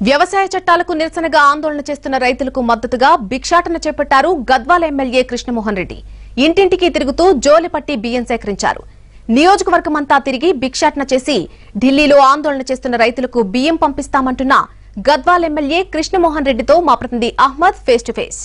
వ్యవసాయ చట్టాలకు నిరసనగా ఆందోళన చేస్తున్న రైతులకు మద్దతుగా భిక్షాటన చేపట్టారు గద్వాల ఎమ్మెల్యే కృష్ణమోహన్ రెడ్డి ఇంటింటికి తిరుగుతూ జోలిపట్టి బియ్యం సేకరించారు నియోజకవర్గమంతా తిరిగి భిక్షాటన చేసి ఢిల్లీలో ఆందోళన చేస్తున్న రైతులకు బియ్యం పంపిస్తామంటున్న గద్వాల ఎమ్మెల్యే కృష్ణమోహన్ రెడ్డితో మా ప్రతినిధి Ahmed face to face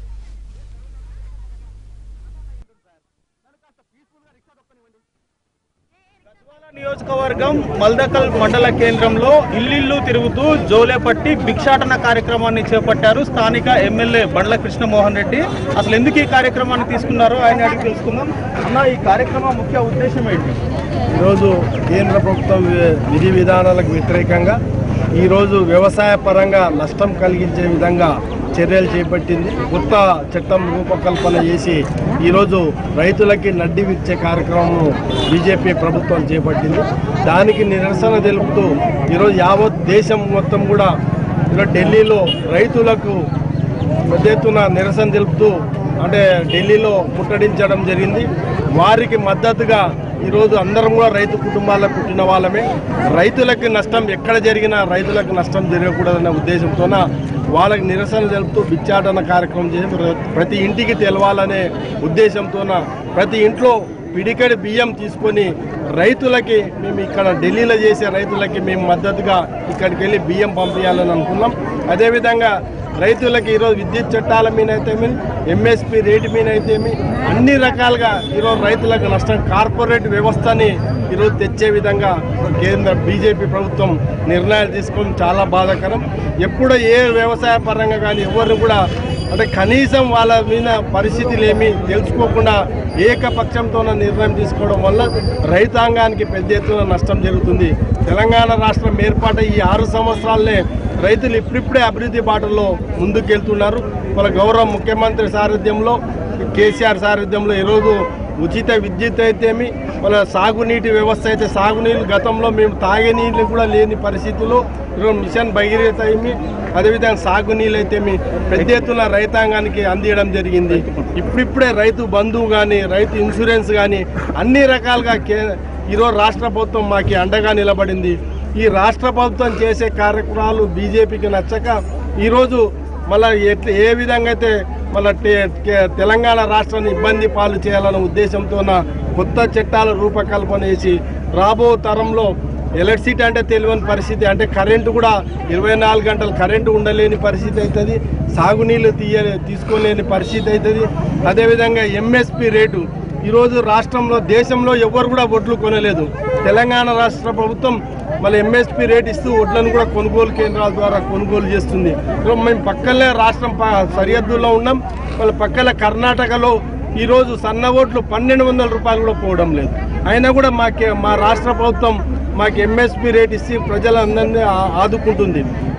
Gadwal నియోజకవర్గం మల్దకల్ మండల కేంద్రంలో ఇల్లిల్లు తిరుగుతూ జోలేపట్టి భిక్షాటన కార్యక్రమాన్ని చేపట్టారు స్థానిక ఎమ్మెల్యే బండ్ల కృష్ణమోహన్ రెడ్డి అసలు ఎందుకు ఈ కార్యక్రమాన్ని తీసుకున్నారో ఆయన అడిగి తెలుసుకుందాం అన్న ఈ కార్యక్రమం ముఖ్య ఉద్దేశం ఏంటి ఈరోజు కేంద్ర ప్రభుత్వం వి- విధి విధానాలకు వ్యతిరేకంగా ఈరోజు వ్యవసాయ పరంగా నష్టం కలిగించే విధంగా చర్యలు చేపట్టింది కొత్త చట్టం రూపకల్పన చేసి ఈరోజు రైతులకి నడ్డి విచ్చే కార్యక్రమం బీజేపీ ప్రభుత్వం చేపట్టింది దానికి నిరసన తెలుపుతూ ఈరోజు యావత్ దేశం మొత్తం కూడా ఈరోజు ఢిల్లీలో రైతులకు పెద్ద ఎత్తున నిరసన తెలుపుతూ అంటే ఢిల్లీలో ముట్టడించడం జరిగింది వారికి మద్దతుగా ఈరోజు అందరం కూడా రైతు కుటుంబాలకు పుట్టిన వాళ్ళమే రైతులకి నష్టం ఎక్కడ జరిగినా రైతులకు నష్టం జరగకూడదన్న ఉద్దేశంతోన వాళ్ళకి నిరసన తెలుపుతూ బిచ్చాటన కార్యక్రమం చేసి ప్ర- ప్రతి ఇంటికి తెలవాలనే ఉద్దేశంతోన ప్రతి ఇంట్లో పిడికడి బియ్యం తీసుకొని రైతులకి మేము ఇక్కడ ఢిల్లీలో చేసే రైతులకి మేము మద్దతుగా ఇక్కడికి వెళ్ళి బియ్యం పంపించాలని అనుకున్నాం అదేవిధంగా రైతులకి ఈరోజు విద్యుత్ చట్టాల మీద అయితేమి ఎంఎస్పి రేటు మీద అయితేమి అన్ని రకాలుగా ఈరోజు రైతులకు నష్టం కార్పొరేట్ వ్యవస్థని ఈరోజు తెచ్చే విధంగా కేంద్ర బీజేపీ ప్రభుత్వం నిర్ణయాలు తీసుకోవడం చాలా బాధాకరం ఎప్పుడో ఏ వ్యవసాయ పరంగా కానీ ఎవరు కూడా అంటే కనీసం వాళ్ళ మీద పరిస్థితులు ఏమి తెలుసుకోకుండా ఏకపక్షంతో నిర్ణయం తీసుకోవడం వల్ల రైతాంగానికి పెద్ద ఎత్తున నష్టం జరుగుతుంది తెలంగాణ రాష్ట్రం ఏర్పాటై ఈ ఆరు సంవత్సరాలనే రైతులు ఇప్పుడిప్పుడే అభివృద్ధి బాటలో ముందుకెళ్తున్నారు వాళ్ళ గౌరవ ముఖ్యమంత్రి సారథ్యంలో కేసీఆర్ సారథ్యంలో ఈరోజు ఉచిత విద్యుత్ అయితేమి వాళ్ళ సాగునీటి వ్యవస్థ అయితే సాగునీళ్ళు గతంలో మేము తాగే నీళ్ళు కూడా లేని పరిస్థితుల్లో ఈరోజు మిషన్ భగీరథ ఏమి అదేవిధంగా సాగునీళ్ళు అయితేమి పెద్ద ఎత్తున రైతాంగానికి అందియడం జరిగింది ఇప్పుడిప్పుడే రైతు బంధువు కానీ రైతు ఇన్సూరెన్స్ కానీ అన్ని రకాలుగా కే ఈరోజు రాష్ట్ర ప్రభుత్వం మాకు అండగా నిలబడింది ఈ రాష్ట్ర ప్రభుత్వం చేసే కార్యక్రమాలు బీజేపీకి నచ్చక ఈరోజు మళ్ళీ ఎట్లా ఏ విధంగా అయితే మళ్ళీ తెలంగాణ రాష్ట్రాన్ని ఇబ్బంది పాలు చేయాలన్న ఉద్దేశంతోన కొత్త చట్టాల రూపకల్పన చేసి రాబో తరంలో ఎలక్ట్రిసిటీ అంటే తెలియని పరిస్థితి అంటే కరెంటు కూడా ఇరవై నాలుగు గంటలు కరెంటు ఉండలేని పరిస్థితి అవుతుంది సాగునీళ్ళు తీయ తీసుకోలేని పరిస్థితి అవుతుంది అదేవిధంగా ఎంఎస్పి రేటు ఈరోజు రాష్ట్రంలో దేశంలో ఎవరు కూడా ఒడ్లు కొనలేదు తెలంగాణ రాష్ట్ర ప్రభుత్వం మళ్ళీ ఎంఎస్పి రేట్ ఇస్తూ వడ్లను కూడా కొనుగోలు కేంద్రాల ద్వారా కొనుగోలు చేస్తుంది సో మేము పక్కనే రాష్ట్రం ప- సరిహద్దుల్లో ఉన్నాం మళ్ళీ పక్కన కర్ణాటకలో ఈరోజు సన్న ఓట్లు పన్నెండు వందల రూపాయలు కూడా పోవడం లేదు అయినా కూడా మాకే మా రాష్ట్ర ప్రభుత్వం మాకు ఎంఎస్పి రేట్ ఇచ్చి ప్రజలందరినీ ఆ- ఆదుకుంటుంది